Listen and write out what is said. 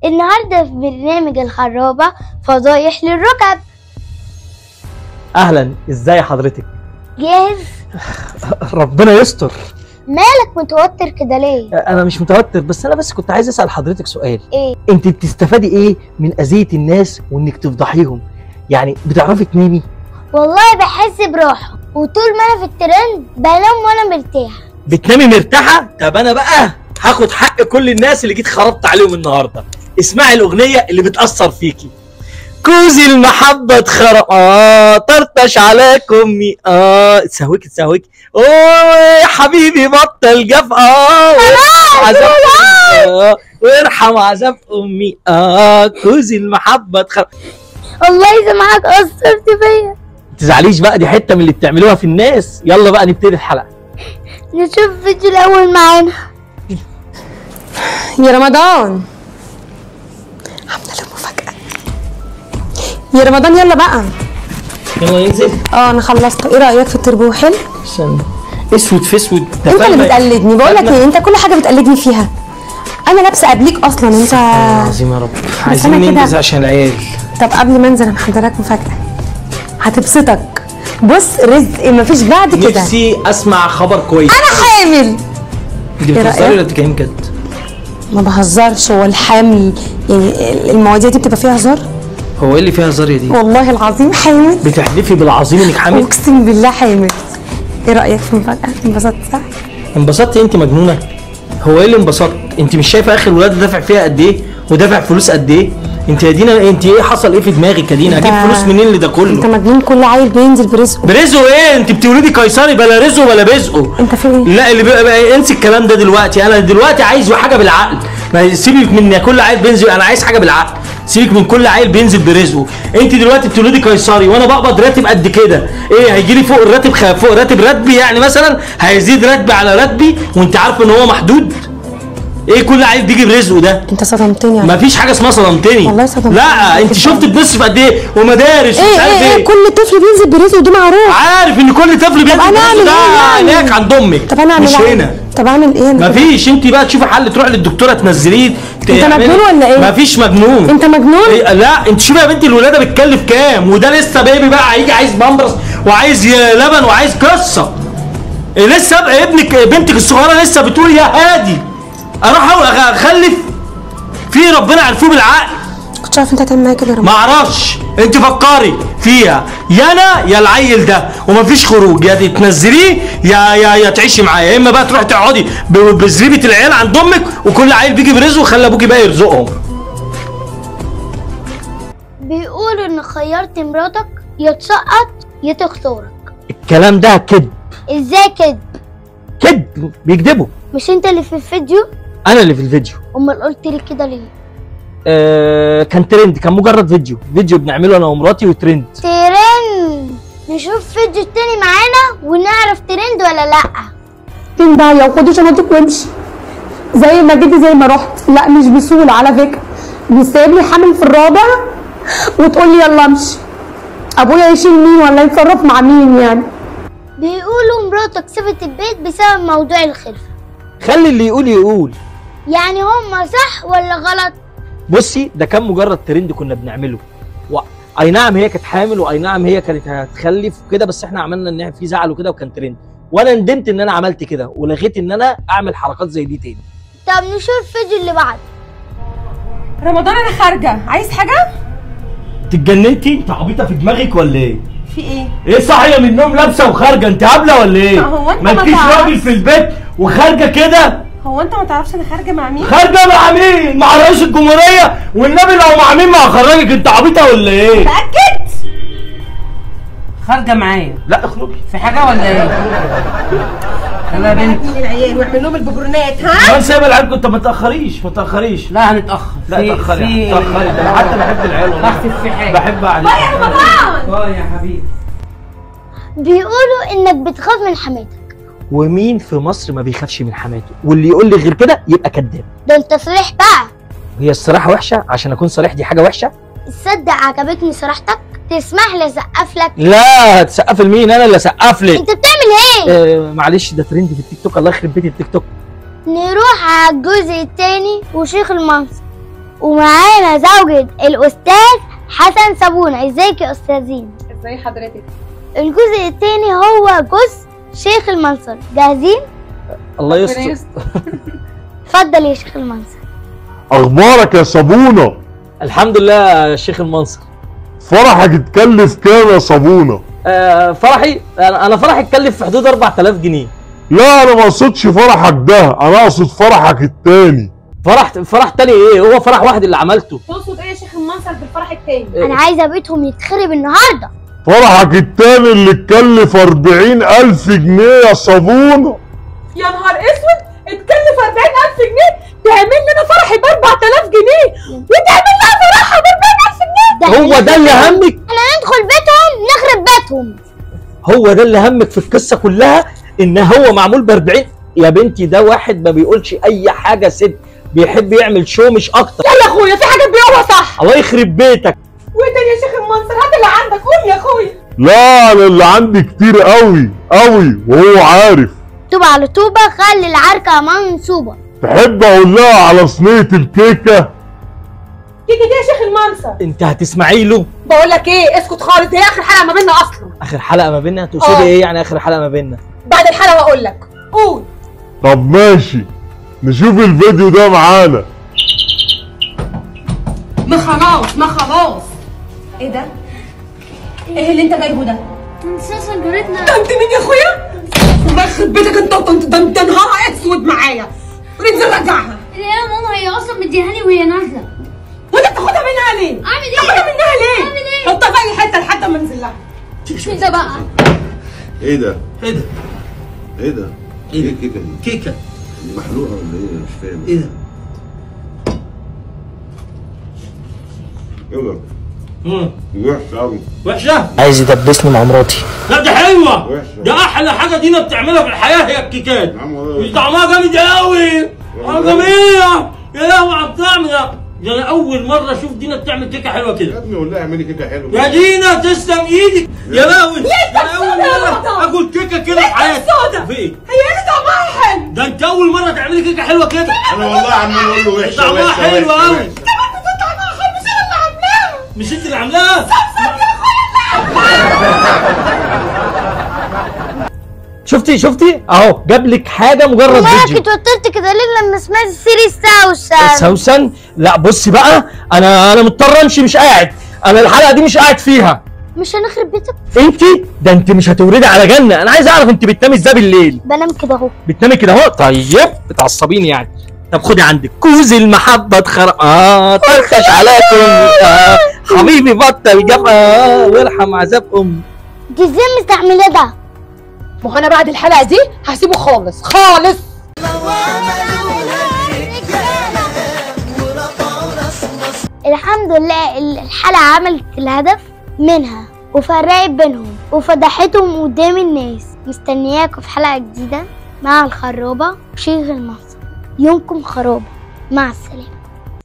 النهاردة في برنامج الخرابة فضايح للركب اهلا ازاي حضرتك جاهز؟ ربنا يستر مالك متوتر كده ليه؟ انا مش متوتر بس انا بس كنت عايز اسال حضرتك سؤال ايه؟ انت بتستفادي ايه من اذيه الناس وانك تفضحيهم يعني بتعرفي تنامي والله بحس براحة وطول ما انا في الترند بنام وانا مرتاح بتنامي مرتاحه طب انا بقى هاخد حق كل الناس اللي جيت خربت عليهم النهارده اسمعي الاغنيه اللي بتاثر فيكي كوزي المحبة اتخرق اه طرطش على كمي اه تسهوك تسهوك اوه يا حبيبي بطل جف اه وارحم عذاب أمي، آه، وارحم عذاب امي اه كوزي المحبة اتخرق الله يسامحك قصرت فيا تزعليش بقى دي حتة من اللي بتعملوها في الناس يلا بقى نبتدي الحلقة نشوف الفيديو الأول معانا يا رمضان عامله له مفاجاه يا رمضان يلا بقى يلا ننزل اه انا خلصت ايه رايك في التربو حلو استنى اسود في اسود انت اللي بتقلدني بقول لك لا. ايه انت كل حاجه بتقلدني فيها انا لابسه قبليك اصلا انت عظيم يا رب أنا عايزين كده- ننجز عشان العيال طب قبل ما انزل انا محضرك مفاجاه هتبسطك بص رزق مفيش بعد كده نفسي اسمع خبر كويس انا حامل انت إيه بتهزري رأيك؟ ولا بتتكلمي بجد؟ ما بهزرش هو الحمل يعني المواضيع دي بتبقى فيها هزار هو ايه اللي فيها هزار يا دي؟ والله العظيم حامل بتحلفي بالعظيم انك حامل؟ اقسم بالله حامل ايه رايك في المفاجاه انبسطت صح انبسطتي انت مجنونه؟ هو ايه اللي انبسطت؟ انت مش شايفه اخر ولاد دافع فيها قد ايه؟ ودافع فلوس قد ايه؟ انت يا دينا انت ايه حصل ايه في دماغك يا دينا؟ انت- اجيب فلوس منين لده انت كله؟ مجنون كل عيل بينزل برزقه برزقه ايه؟ انت بتولدي قيصري بلا رزقه بلا بزقه انت في ايه لا اللي بقى, بقى انسي الكلام ده دلوقتي انا دلوقتي عايز حاجه بالعقل ما سيبك من كل عيل بينزل انا عايز حاجه بالعقل سيبك من كل عيل بينزل برزقه انت دلوقتي بتولدي قيصري وانا بقبض راتب قد كده ايه هيجي لي فوق الراتب خ- فوق راتب راتبي يعني مثلا هيزيد راتبي على راتبي وانت عارف ان هو محدود ايه كل عيل بيجي برزقه ده انت صدمتني يعني. ما فيش حاجه اسمها صدمتني والله صدمتني. لا انت شفت بتصرف قد ايه ومدارس ومش ايه عارف ايه ايه كل طفل بينزل برزقه ده معروف عارف ان كل طفل بينزل انا برزقه اعمل ده ايه يعني؟ هناك عند امك طب انا اعمل مش ايه هنا طب اعمل ايه انا مفيش انت بقى تشوفي حل تروح للدكتوره تنزليه انت مجنون ولا ايه؟ مفيش مجنون انت مجنون إيه لا انت شوفي يا بنتي الولاده بتكلف كام وده لسه بيبي بقى هيجي عايز بامبرز وعايز ي- لبن وعايز قصه إيه لسه بقى ابنك بنتك الصغيره لسه بتقول يا هادي اروح أخ- اخلف في ربنا عرفوه بالعقل كنت عارف انت هتعمل معايا كده يا رمضان ما اعرفش انت فكري فيها يا انا يا العيل ده ومفيش خروج يا تنزليه يا يا يا تعيشي معايا يا اما بقى تروحي تقعدي ب- بزريبه العيال عند امك وكل عيل بيجي برزقه خلي ابوكي بقى يرزقهم بيقولوا إن خيرت مراتك يا تسقط يا تختارك الكلام ده كذب إزاي كده؟ كذب بيكذبوا مش أنت اللي في الفيديو؟ انا اللي في الفيديو أمال قلت لي كده ليه؟ آه كان ترند كان مجرد فيديو فيديو بنعمله انا ومراتي وترند ترند نشوف فيديو تاني معانا ونعرف ترند ولا لأ فين بقى يا خدي شنطتك وامشي زي ما جيتي زي ما رحت لا مش بسهوله على فكره مش سايبني حامل في الرابع وتقول لي يلا امشي ابويا يشيل مين ولا يتصرف مع مين يعني بيقولوا مراتك سابت البيت بسبب موضوع الخلفة خلي اللي يقول يقول يعني هما صح ولا غلط؟ بصي ده كان مجرد ترند كنا بنعمله و... اي نعم هي كانت حامل واي نعم هي كانت هتخلف وكده بس احنا عملنا ان في زعل وكده وكان ترند وانا ندمت ان انا عملت كده ولغيت ان انا اعمل حركات زي دي تاني طب نشوف الفيديو اللي بعده رمضان انا خارجه عايز حاجه اتجننتي انت عبيطه في دماغك ولا ايه في ايه ايه صاحيه من النوم لابسه وخارجه انت هبله ولا ايه هو انت ما ما تجيش تعرفش؟ راجل في البيت وخارجه كده هو انت ما تعرفش انا خارجه مع مين خارجه مع مين مع رئيس الجمهوريه والنبي لو مع مين ما هخرجك انت عبيطه ولا ايه متاكد خارجه معايا لا اخرجي في حاجه ولا ايه يلا يا بنت العيال واعمل لهم البجرونات ها ما سايبه العيال كنت ما تاخريش ما تاخريش لا هنتاخر لا في- تاخري في- تاخري ده انا حتى بحب العيال والله بحسب في حاجه بحب عليك اه يا حبيبي بيقولوا إنك بتخاف من حماتك ومين في مصر ما بيخافش من حماته واللي يقول لي غير كده يبقى كذاب ده أنت صريح بقى هي الصراحه وحشه عشان اكون صريح دي حاجه وحشه تصدق عجبتني صراحتك تسمح لي أسقف لك لا تسقف لمين انا اللي اسقف لك أنت بتعمل إيه؟ آه معلش ده ترند في التيك توك الله يخرب بيت التيك توك نروح على الجزء التاني وشيخ المنصب ومعانا زوجة الأستاذ حسن صابونة ازيك يا أستاذين ازاي حضرتك الجزء التاني هو جزء شيخ المنصر جاهزين؟ الله يستر اتفضل يا شيخ المنصر اخبارك يا صابونه الحمد لله يا شيخ المنصر فرحك اتكلف كام يا صابونه آه فرحي انا أنا فرحي اتكلف في حدود 4000 جنيه لا انا ما اقصدش فرحك ده انا اقصد فرحك التاني فرح فرح تاني ايه هو فرح واحد اللي عملته تقصد ايه يا شيخ المنصر بالفرح التاني أنا عايزة بيتهم يتخرب النهاردة فرحك التاني اللي اتكلف أربعين ألف جنيه يا صابونه يا نهار اسود اتكلف 40000 جنيه تعمل لنا فرحي ب 4000 جنيه وتعمل لها فرحها ب 40000 جنيه ده هو ده اللي همك احنا ندخل بيتهم نخرب بيتهم هو ده اللي همك في القصه كلها ان هو معمول ب 40 يا بنتي ده واحد ما بيقولش اي حاجه ست بيحب يعمل شو مش اكتر يلا يا اخويا في حاجات بيقولها صح الله يخرب بيتك وايه تاني يا شيخ المنصر هات اللي عندك قول يا اخويا لا انا اللي عندي كتير قوي قوي وهو عارف طوبة على طوبة خلي العركة منصوبة تحب اقول لها على صينيه الكيكه تيجي دي يا شيخ المنصر انت هتسمعي له بقول لك ايه اسكت خالص دي اخر حلقه ما بيننا اصلا اخر حلقه ما بيننا آه. تقصدي ايه يعني اخر حلقه ما بيننا بعد الحلقه هقول لك قول طب ماشي نشوف الفيديو ده معانا ما خلاص ما خلاص ايه ده؟ ايه اللي انت جايبه ده؟ مسلسل جارتنا ده انت مين يا اخويا؟ الله يخرب بيتك انت انت ده انت نهارها اسود معايا انزل رجعها يا ماما هي اصلا مديهاني وهي نازله وانت بتاخدها منها ليه؟ اعمل ايه؟ تاخدها منها ليه؟ اعمل ايه؟ حطها في اي حته لحد ما انزل لها ايه ده بقى؟ ايه ده؟ ايه ده؟ ايه ده؟ إيه ده؟ ايه الكيكه دي؟ كيكه دي محلوقه ولا ايه؟ مش فاهم ايه ده؟ ايه ده؟ مم. وحش قوي وحشه؟ عايز يدبسني مع مراتي لا دي حلوه وحشة. ده احلى حاجه دينا بتعملها في الحياه هي الكيكات يا عم والله. مش طعمها جامد قوي والله. جميله يا لهوي على الطعم ده ده انا اول مره اشوف دينا بتعمل كيكه حلوه يا كده ابني قول لها اعملي كيكه حلوه يا دينا تسلم ايدك يا لهوي ده انا اول السودا يا مره رمضان؟ اكل كيكه كده في حياتي السودا؟ في ايه؟ هي اللي طعمها حلو ده انت اول مره تعملي كيكه حلوه كده انا والله عمال اقول له وحشه طعمها وحشه حلو وحشة، قوي. وحشة. كمان بتقول طعمها حلو مش انا اللي عاملاها مش انت اللي عاملاها شفتي شفتي اهو جاب لك حاجه مجرد مالك فيديو اتوترت كده ليه لما سمعت سيري سوسن سوسن لا بصي بقى انا انا مضطر امشي مش قاعد انا الحلقه دي مش قاعد فيها مش هنخرب بيتك انت ده انت مش هتوردي على جنه انا عايز اعرف انت بتنامي ازاي بالليل بنام كده اهو بتنامي كده اهو طيب بتعصبيني يعني طب خدي عندك كوز المحبة اتخرق اه طرطش عليكم آه حبيبي بطل جاب آه وارحم عذاب ام انت ازاي مستحمله ده ما هو انا بعد الحلقه دي هسيبه خالص خالص الحمد لله ال- الحلقة عملت الهدف منها وفرقت بينهم وفضحتهم قدام الناس مستنياكم في حلقة جديدة مع الخرابة وشيخ المصر يومكم خرابة مع السلامة